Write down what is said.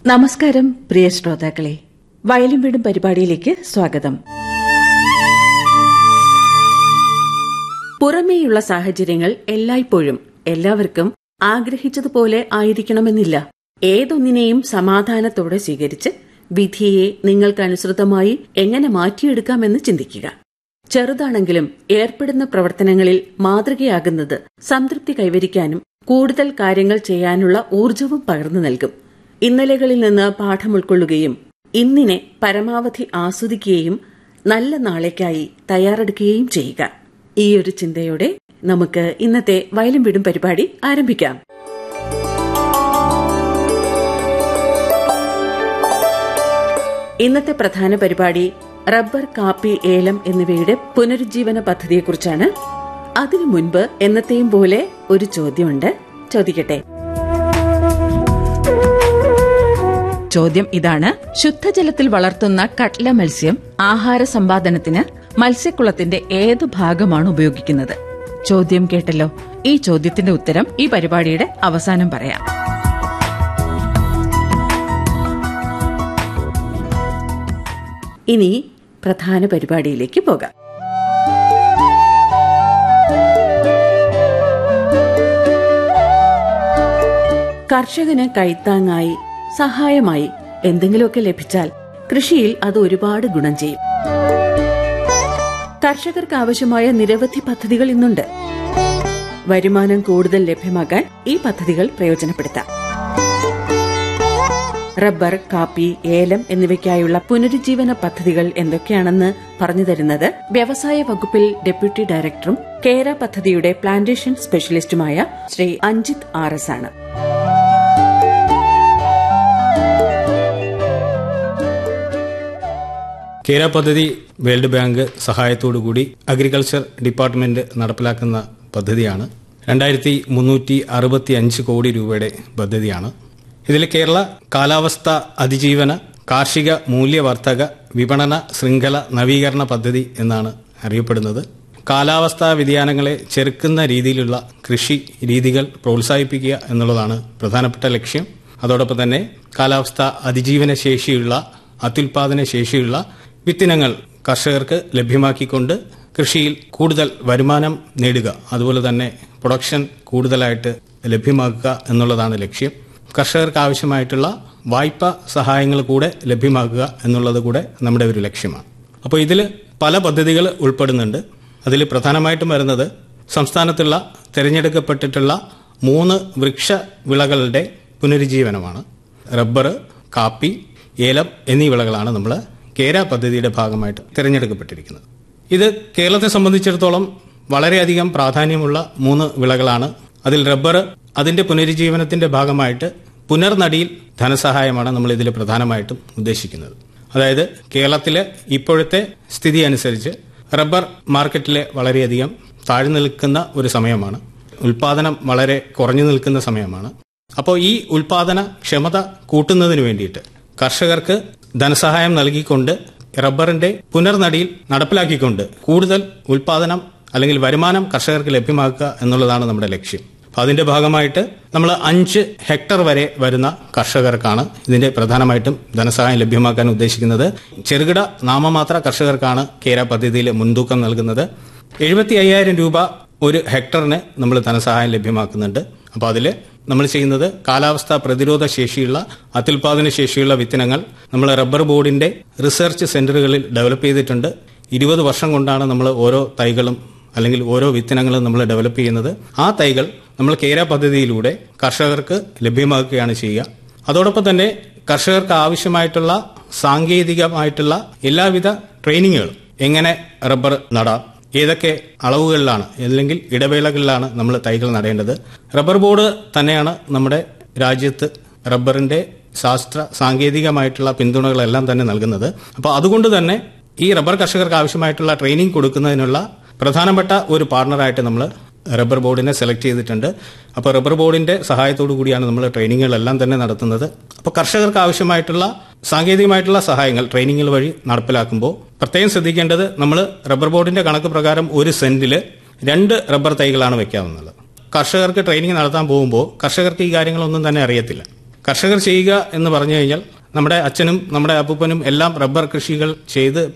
നമസ്കാരം പ്രിയ ശ്രോതാക്കളെ വയലും വീടും പരിപാടിയിലേക്ക് സ്വാഗതം പുറമേയുള്ള സാഹചര്യങ്ങൾ എല്ലായ്പ്പോഴും എല്ലാവർക്കും ആഗ്രഹിച്ചതുപോലെ ആയിരിക്കണമെന്നില്ല ഏതൊന്നിനെയും സമാധാനത്തോടെ സ്വീകരിച്ച് വിധിയെ നിങ്ങൾക്കനുസൃതമായി എങ്ങനെ മാറ്റിയെടുക്കാമെന്ന് ചിന്തിക്കുക ചെറുതാണെങ്കിലും ഏർപ്പെടുന്ന പ്രവർത്തനങ്ങളിൽ മാതൃകയാകുന്നത് സംതൃപ്തി കൈവരിക്കാനും കൂടുതൽ കാര്യങ്ങൾ ചെയ്യാനുള്ള ഊർജവും പകർന്നു നൽകും ഇന്നലകളിൽ നിന്ന് പാഠം ഉൾക്കൊള്ളുകയും ഇന്നിനെ പരമാവധി ആസ്വദിക്കുകയും നല്ല നാളേക്കായി തയ്യാറെടുക്കുകയും ചെയ്യുക ഈ ഒരു ചിന്തയോടെ നമുക്ക് ഇന്നത്തെ വയലും വീടും പരിപാടി ആരംഭിക്കാം ഇന്നത്തെ പ്രധാന പരിപാടി റബ്ബർ കാപ്പി ഏലം എന്നിവയുടെ പുനരുജ്ജീവന പദ്ധതിയെക്കുറിച്ചാണ് അതിനു മുൻപ് എന്നത്തെയും പോലെ ഒരു ചോദ്യമുണ്ട് ചോദിക്കട്ടെ ചോദ്യം ഇതാണ് ശുദ്ധജലത്തിൽ വളർത്തുന്ന കട്ല മത്സ്യം ആഹാര സമ്പാദനത്തിന് മത്സ്യക്കുളത്തിന്റെ ഏത് ഭാഗമാണ് ഉപയോഗിക്കുന്നത് ചോദ്യം കേട്ടല്ലോ ഈ ചോദ്യത്തിന്റെ ഉത്തരം ഈ പരിപാടിയുടെ അവസാനം പറയാം ഇനി പ്രധാന പരിപാടിയിലേക്ക് പോകാം കർഷകന് കൈത്താങ്ങായി സഹായമായി എന്തെങ്കിലുമൊക്കെ ലഭിച്ചാൽ കൃഷിയിൽ അത് ഒരുപാട് ഗുണം ചെയ്യും കർഷകർക്ക് ആവശ്യമായ നിരവധി പദ്ധതികൾ ഇന്നുണ്ട് വരുമാനം കൂടുതൽ ലഭ്യമാക്കാൻ ഈ പദ്ധതികൾ പ്രയോജനപ്പെടുത്താം റബ്ബർ കാപ്പി ഏലം എന്നിവയ്ക്കായുള്ള പുനരുജ്ജീവന പദ്ധതികൾ എന്തൊക്കെയാണെന്ന് പറഞ്ഞു തരുന്നത് വ്യവസായ വകുപ്പിൽ ഡെപ്യൂട്ടി ഡയറക്ടറും കേര പദ്ധതിയുടെ പ്ലാന്റേഷൻ സ്പെഷ്യലിസ്റ്റുമായ ശ്രീ അഞ്ജിത് ആർ എസ് ആണ് കേര പദ്ധതി വേൾഡ് ബാങ്ക് സഹായത്തോടുകൂടി അഗ്രികൾച്ചർ ഡിപ്പാർട്ട്മെന്റ് നടപ്പിലാക്കുന്ന പദ്ധതിയാണ് രണ്ടായിരത്തി മുന്നൂറ്റി അറുപത്തി അഞ്ച് കോടി രൂപയുടെ പദ്ധതിയാണ് ഇതിൽ കേരള കാലാവസ്ഥ അതിജീവന കാർഷിക മൂല്യവർദ്ധക വിപണന ശൃംഖല നവീകരണ പദ്ധതി എന്നാണ് അറിയപ്പെടുന്നത് കാലാവസ്ഥാ വ്യതിയാനങ്ങളെ ചെറുക്കുന്ന രീതിയിലുള്ള കൃഷി രീതികൾ പ്രോത്സാഹിപ്പിക്കുക എന്നുള്ളതാണ് പ്രധാനപ്പെട്ട ലക്ഷ്യം അതോടൊപ്പം തന്നെ കാലാവസ്ഥ അതിജീവന ശേഷിയുള്ള അത്യുൽപാദന ശേഷിയുള്ള വിത്തിനങ്ങൾ കർഷകർക്ക് ലഭ്യമാക്കിക്കൊണ്ട് കൃഷിയിൽ കൂടുതൽ വരുമാനം നേടുക അതുപോലെ തന്നെ പ്രൊഡക്ഷൻ കൂടുതലായിട്ട് ലഭ്യമാക്കുക എന്നുള്ളതാണ് ലക്ഷ്യം കർഷകർക്ക് ആവശ്യമായിട്ടുള്ള വായ്പ സഹായങ്ങൾ കൂടെ ലഭ്യമാക്കുക എന്നുള്ളത് കൂടെ നമ്മുടെ ഒരു ലക്ഷ്യമാണ് അപ്പോൾ ഇതിൽ പല പദ്ധതികൾ ഉൾപ്പെടുന്നുണ്ട് അതിൽ പ്രധാനമായിട്ടും വരുന്നത് സംസ്ഥാനത്തുള്ള തിരഞ്ഞെടുക്കപ്പെട്ടിട്ടുള്ള മൂന്ന് വൃക്ഷ വിളകളുടെ പുനരുജ്ജീവനമാണ് റബ്ബർ കാപ്പി ഏലം എന്നീ വിളകളാണ് നമ്മൾ കേര പദ്ധതിയുടെ ഭാഗമായിട്ട് തിരഞ്ഞെടുക്കപ്പെട്ടിരിക്കുന്നത് ഇത് കേരളത്തെ സംബന്ധിച്ചിടത്തോളം വളരെയധികം പ്രാധാന്യമുള്ള മൂന്ന് വിളകളാണ് അതിൽ റബ്ബർ അതിന്റെ പുനരുജ്ജീവനത്തിന്റെ ഭാഗമായിട്ട് പുനർനടിയിൽ ധനസഹായമാണ് നമ്മൾ ഇതിൽ പ്രധാനമായിട്ടും ഉദ്ദേശിക്കുന്നത് അതായത് കേരളത്തിലെ ഇപ്പോഴത്തെ സ്ഥിതി അനുസരിച്ച് റബ്ബർ മാർക്കറ്റിലെ വളരെയധികം താഴ്ന്നു നിൽക്കുന്ന ഒരു സമയമാണ് ഉൽപാദനം വളരെ കുറഞ്ഞു നിൽക്കുന്ന സമയമാണ് അപ്പോൾ ഈ ഉൽപാദന ക്ഷമത കൂട്ടുന്നതിന് വേണ്ടിയിട്ട് കർഷകർക്ക് ധനസഹായം നൽകിക്കൊണ്ട് റബ്ബറിന്റെ പുനർനടിയിൽ നടപ്പിലാക്കിക്കൊണ്ട് കൂടുതൽ ഉൽപാദനം അല്ലെങ്കിൽ വരുമാനം കർഷകർക്ക് ലഭ്യമാക്കുക എന്നുള്ളതാണ് നമ്മുടെ ലക്ഷ്യം അപ്പൊ അതിന്റെ ഭാഗമായിട്ട് നമ്മൾ അഞ്ച് ഹെക്ടർ വരെ വരുന്ന കർഷകർക്കാണ് ഇതിന്റെ പ്രധാനമായിട്ടും ധനസഹായം ലഭ്യമാക്കാൻ ഉദ്ദേശിക്കുന്നത് ചെറുകിട നാമമാത്ര കർഷകർക്കാണ് കേര പദ്ധതിയിൽ മുൻതൂക്കം നൽകുന്നത് എഴുപത്തി അയ്യായിരം രൂപ ഒരു ഹെക്ടറിന് നമ്മൾ ധനസഹായം ലഭ്യമാക്കുന്നുണ്ട് അപ്പോൾ അതിൽ നമ്മൾ ചെയ്യുന്നത് കാലാവസ്ഥാ പ്രതിരോധ ശേഷിയുള്ള അത്യുൽപാദന ശേഷിയുള്ള വിത്തനങ്ങൾ നമ്മൾ റബ്ബർ ബോർഡിന്റെ റിസർച്ച് സെന്ററുകളിൽ ഡെവലപ്പ് ചെയ്തിട്ടുണ്ട് ഇരുപത് വർഷം കൊണ്ടാണ് നമ്മൾ ഓരോ തൈകളും അല്ലെങ്കിൽ ഓരോ വിത്തനങ്ങളും നമ്മൾ ഡെവലപ്പ് ചെയ്യുന്നത് ആ തൈകൾ നമ്മൾ കേര പദ്ധതിയിലൂടെ കർഷകർക്ക് ലഭ്യമാക്കുകയാണ് ചെയ്യുക അതോടൊപ്പം തന്നെ കർഷകർക്ക് ആവശ്യമായിട്ടുള്ള സാങ്കേതികമായിട്ടുള്ള എല്ലാവിധ ട്രെയിനിങ്ങുകളും എങ്ങനെ റബ്ബർ നടാം ഏതൊക്കെ അളവുകളിലാണ് അല്ലെങ്കിൽ ഇടവേളകളിലാണ് നമ്മൾ തൈകൾ നടേണ്ടത് റബ്ബർ ബോർഡ് തന്നെയാണ് നമ്മുടെ രാജ്യത്ത് റബ്ബറിന്റെ ശാസ്ത്ര സാങ്കേതികമായിട്ടുള്ള പിന്തുണകളെല്ലാം തന്നെ നൽകുന്നത് അപ്പോൾ അതുകൊണ്ട് തന്നെ ഈ റബ്ബർ കർഷകർക്ക് ആവശ്യമായിട്ടുള്ള ട്രെയിനിങ് കൊടുക്കുന്നതിനുള്ള പ്രധാനപ്പെട്ട ഒരു പാർട്ണറായിട്ട് നമ്മൾ റബ്ബർ ബോർഡിനെ സെലക്ട് ചെയ്തിട്ടുണ്ട് അപ്പോൾ റബ്ബർ ബോർഡിന്റെ സഹായത്തോടു കൂടിയാണ് നമ്മൾ ട്രെയിനിങ്ങുകളെല്ലാം തന്നെ നടത്തുന്നത് അപ്പോൾ കർഷകർക്ക് ആവശ്യമായിട്ടുള്ള സാങ്കേതികമായിട്ടുള്ള സഹായങ്ങൾ ട്രെയിനിങ്ങുകൾ വഴി നടപ്പിലാക്കുമ്പോൾ പ്രത്യേകം ശ്രദ്ധിക്കേണ്ടത് നമ്മൾ റബ്ബർ ബോർഡിന്റെ കണക്ക് പ്രകാരം ഒരു സെന്റിൽ രണ്ട് റബ്ബർ തൈകളാണ് വെക്കാവുന്നത് കർഷകർക്ക് ട്രെയിനിങ് നടത്താൻ പോകുമ്പോൾ കർഷകർക്ക് ഈ കാര്യങ്ങളൊന്നും തന്നെ അറിയത്തില്ല കർഷകർ ചെയ്യുക എന്ന് പറഞ്ഞു കഴിഞ്ഞാൽ നമ്മുടെ അച്ഛനും നമ്മുടെ അപ്പൂപ്പനും എല്ലാം റബ്ബർ കൃഷികൾ ചെയ്ത്